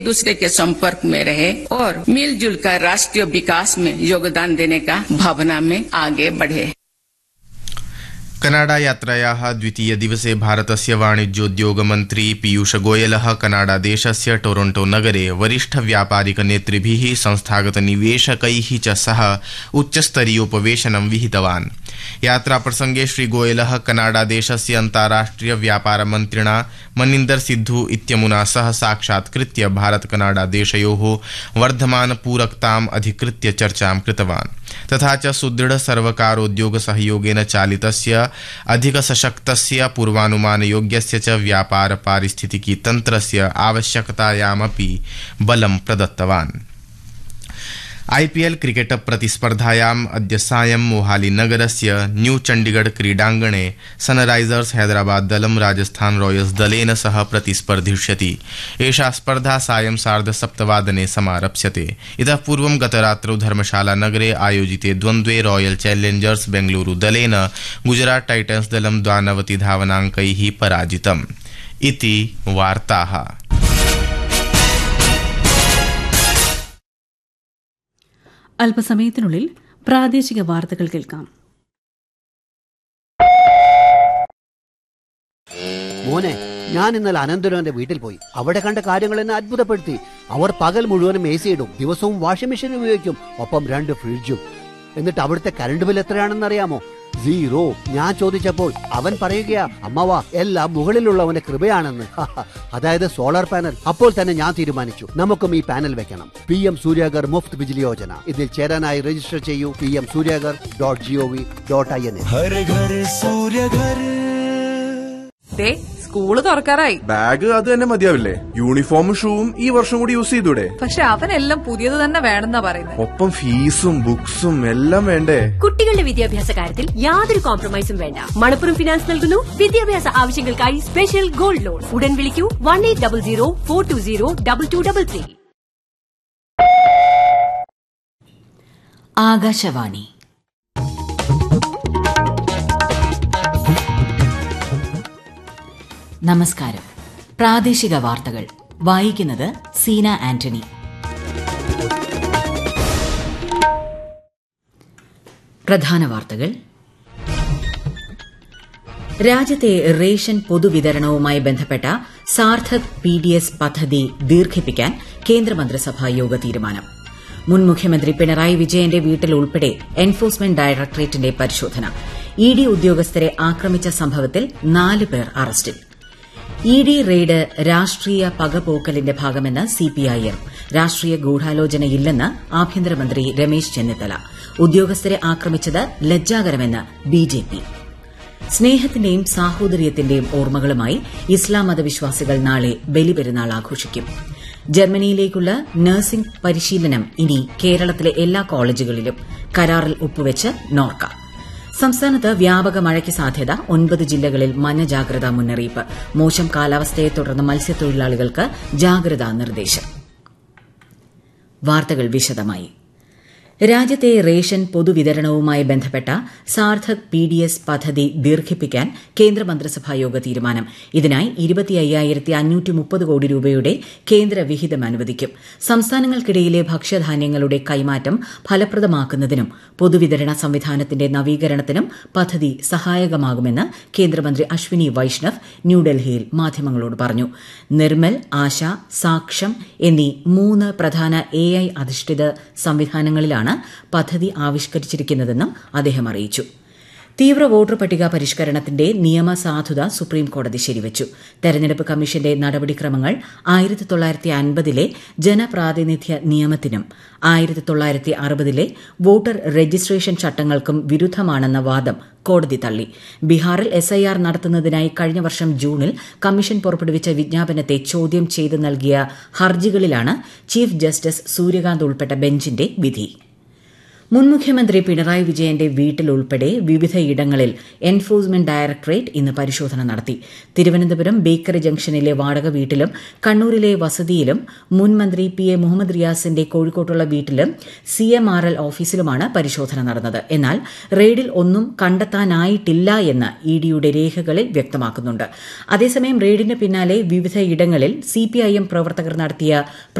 दूसरे के संपर्क में रहे और मिलजुल कर राष्ट्रीय विकास में योगदान देने का भावना में आगे बढ़े कनाडा यात्रायाः द्वितीयदिवसे भारतस्य वाणिज्योद्योगमन्त्री पीयूषगोयलः कनाडादेशस्य टोरंटो नगरे वरिष्ठव्यापारिकनेतृभिः संस्थागतनिवेशकैः च सह उच्चस्तरीयोपवेशनं विहितवान् यात्राप्रसंगे श्रीगोयलः कनाडादेशस्य अन्ताराष्ट्रिय व्यापारमन्त्रिणा मनिन्दर सिद्धू इत्यमुना सह साक्षात्कृत्य भारत कनाडादेशयोः वर्धमानपूरकताम् अधिकृत्य चर्चां कृतवान् तथा च सुदृढ सर्वकारोद्योगसहयोगेन चालितस्य अधिकसशक्तस्य पूर्वानुमानयोग्यस्य च व्यापार पारिस्थितिकी तन्त्रस्य आवश्यकतायामपि बलं प्रदत्तवान् आईपीएल क्रिकेट प्रतिस्पर्धायाम् अद्य सायं मोहालीनगरस्य न्यू चण्डीगढ़ क्रीडाङ्गणे सनराइजर्स हैदराबाद दलं राजस्थान रॉयल्स दलेन सह प्रतिस्पर्धिष्यति एषा स्पर्धा सायं सार्धसप्तवादने समारप्स्यते इतः पूर्वं गतरात्रौ धर्मशालानगरे आयोजिते द्वन्द्वे रॉयल चैलेंजर्स बेंगलुरू दलेन गुजरात टाइटन्स दलं द्वानवति धावनाङ्कैः पराजितम् इति वार्ताः അല്പസമയത്തിനുള്ളിൽ പ്രാദേശിക വാർത്തകൾ കേൾക്കാം മോനെ ഞാൻ ഇന്നലെ അനന്തരവന്റെ വീട്ടിൽ പോയി അവിടെ കണ്ട കാര്യങ്ങൾ എന്നെ അത്ഭുതപ്പെടുത്തി അവർ പകൽ മുഴുവനും എ സി ഇടും ദിവസവും വാഷിംഗ് മെഷീൻ ഉപയോഗിക്കും ഒപ്പം രണ്ട് ഫ്രിഡ്ജും എന്നിട്ട് അവിടുത്തെ കറണ്ട് ബിൽ എത്രയാണെന്ന് അറിയാമോ സീറോ ഞാൻ ചോദിച്ചപ്പോൾ അവൻ പറയുകയാ അമ്മവാ എല്ലാം മുകളിലുള്ളവന്റെ കൃപയാണെന്ന് അതായത് സോളാർ പാനൽ അപ്പോൾ തന്നെ ഞാൻ തീരുമാനിച്ചു നമുക്കും ഈ പാനൽ വെക്കണം പി എം സൂര്യാഗർ മുഫ്ത് ബിജിലി യോജന ഇതിൽ ചേരാനായി രജിസ്റ്റർ ചെയ്യൂ P M Suryaghar dot G O V dot I N എ ഹര ഘർ സൂര്യ ഘർ ദേ സ്കൂള് തുറക്കാറായി ബാഗ് അത് തന്നെ മതിയാവില്ലേ യൂണിഫോമും ഷൂവും ഈ വർഷം കൂടി യൂസ് ചെയ്തൂടെ പക്ഷെ അവനെല്ലാം പുതിയത് തന്നെ വേണമെന്നാ പറയുന്നത് ഒപ്പം ഫീസും ബുക്സും എല്ലാം വേണ്ടേ കുട്ടികളുടെ വിദ്യാഭ്യാസ കാര്യത്തിൽ യാതൊരു കോംപ്രമൈസും വേണ്ട മണപ്പുറം ഫിനാൻസ് നൽകുന്നു വിദ്യാഭ്യാസ ആവശ്യങ്ങൾക്കായി സ്പെഷ്യൽ ഗോൾഡ് ലോൺ ഉടൻ വിളിക്കൂ one eight double zero four two zero double two double three Akashvani നമസ്കാരം പ്രാദേശിക വാർത്തകൾ വായിക്കുന്നത് സീന ആന്റണി പ്രധാന വാർത്തകൾ രാജ്യത്തെ റേഷൻ പൊതുവിതരണവുമായി ബന്ധപ്പെട്ട സാർത്ഥക് പി ഡി എസ് പദ്ധതി ദീർഘിപ്പിക്കാൻ കേന്ദ്രമന്ത്രിസഭാ യോഗ തീരുമാനം മുൻ മുഖ്യമന്ത്രി പിണറായി വിജയന്റെ വീട്ടിൽ ഉൾപ്പെടെ എൻഫോഴ്സ്മെന്റ് ഡയറക്ടറേറ്റിന്റെ പരിശോധന ഇ ഡി ഉദ്യോഗസ്ഥരെ ആക്രമിച്ച സംഭവത്തിൽ നാല് പേർ അറസ്റ്റിൽ ഇ ഡി റെയ്ഡ് രാഷ്ട്രീയ പകപോക്കലിന്റെ ഭാഗമെന്ന് സിപിഐഎം രാഷ്ട്രീയ ഗൂഢാലോചനയില്ലെന്ന് ആഭ്യന്തരമന്ത്രി രമേശ് ചെന്നിത്തല ഉദ്യോഗസ്ഥരെ ആക്രമിച്ചത് ലജ്ജാകരമെന്ന് ബിജെപി സ്നേഹത്തിന്റെയും സാഹോദര്യത്തിന്റെയും ഓർമ്മകളുമായി ഇസ്ലാം മതവിശ്വാസികൾ നാളെ ബലിപെരുന്നാൾ ആഘോഷിക്കും ജർമ്മനിയിലേക്കുള്ള നഴ്സിംഗ് പരിശീലനം ഇനി കേരളത്തിലെ എല്ലാ കോളേജുകളിലും കരാറിൽ ഒപ്പുവെച്ച് നോർക്ക സംസ്ഥാനത്ത് വ്യാപക മഴയ്ക്ക് സാധ്യത ഒൻപത് ജില്ലകളിൽ മഞ്ഞ ജാഗ്രതാ മുന്നറിയിപ്പ് മോശം കാലാവസ്ഥയെ തുടർന്ന് മത്സ്യത്തൊഴിലാളികൾക്ക് ജാഗ്രതാ നിർദ്ദേശം വാർത്തകൾ വിശദമായി രാജ്യത്തെ റേഷൻ പൊതുവിതരണവുമായി ബന്ധപ്പെട്ട സാർത്ഥക് പി ഡി എസ് പദ്ധതി ദീർഘിപ്പിക്കാൻ കേന്ദ്രമന്ത്രിസഭാ യോഗ തീരുമാനം ഇതിനായി ഇരുപത്തി അയ്യായിരത്തി അഞ്ഞൂറ്റി മുപ്പത് കോടി രൂപയുടെ കേന്ദ്ര വിഹിതം അനുവദിക്കും സംസ്ഥാനങ്ങൾക്കിടയിലെ ഭക്ഷ്യധാന്യങ്ങളുടെ കൈമാറ്റം ഫലപ്രദമാക്കുന്നതിനും പൊതുവിതരണ സംവിധാനത്തിന്റെ നവീകരണത്തിനും പദ്ധതി സഹായകമാകുമെന്ന് കേന്ദ്രമന്ത്രി അശ്വിനി വൈഷ്ണവ് ന്യൂഡൽഹിയിൽ മാധ്യമങ്ങളോട് പറഞ്ഞു നിർമ്മൽ ആശ സാക്ഷം എന്നീ മൂന്ന് പ്രധാന എ ഐ അധിഷ്ഠിത സംവിധാനങ്ങളിലാണ് പദ്ധതി ആവിഷ്കരിച്ചിരിക്കുന്നതെന്നും അദ്ദേഹം അറിയിച്ചു തീവ്ര വോട്ടർ പട്ടിക പരിഷ്കരണത്തിന്റെ നിയമസാധുത സുപ്രീം കോടതി ശരിവച്ചു തെരഞ്ഞെടുപ്പ് കമ്മീഷന്റെ നടപടിക്രമങ്ങൾ ആയിരത്തി തൊള്ളായിരത്തി അൻപതിലെ ജനപ്രാതിനിധ്യ നിയമത്തിനും ആയിരത്തി തൊള്ളായിരത്തി അറുപതിലെ വോട്ടർ രജിസ്ട്രേഷൻ ചട്ടങ്ങൾക്കും വിരുദ്ധമാണെന്ന വാദം കോടതി തള്ളി ബീഹാറിൽ എസ് ഐ ആർ നടത്തുന്നതിനായി കഴിഞ്ഞ വർഷം ജൂണിൽ കമ്മീഷൻ പുറപ്പെടുവിച്ച വിജ്ഞാപനത്തെ ചോദ്യം ചെയ്ത് നൽകിയ ഹർജികളിലാണ് ചീഫ് ജസ്റ്റിസ് സൂര്യകാന്ത് ഉൾപ്പെട്ട ബെഞ്ചിന്റെ വിധി മുൻ മുഖ്യമന്ത്രി പിണറായി വിജയന്റെ വീട്ടിലുൾപ്പെടെ വിവിധയിടങ്ങളിൽ എൻഫോഴ്സ്മെന്റ് ഡയറക്ടറേറ്റ് ഇന്ന് പരിശോധന നടത്തി തിരുവനന്തപുരം ബേക്കറി ജംഗ്ഷനിലെ വാടക വീട്ടിലും കണ്ണൂരിലെ വസതിയിലും മുൻ മന്ത്രി പി എ മുഹമ്മദ് റിയാസിന്റെ കോഴിക്കോട്ടുള്ള വീട്ടിലും സി എം ആർ എൽ ഓഫീസിലുമാണ് പരിശോധന നടന്നത് എന്നാൽ റെയ്ഡിൽ ഒന്നും കണ്ടെത്താനായിട്ടില്ല എന്ന് ഇ ഡിയുടെ രേഖകളിൽ വ്യക്തമാക്കുന്നുണ്ട് അതേസമയം റെയ്ഡിന് പിന്നാലെ വിവിധയിടങ്ങളിൽ സിപിഐഎം പ്രവർത്തകർ നടത്തിയ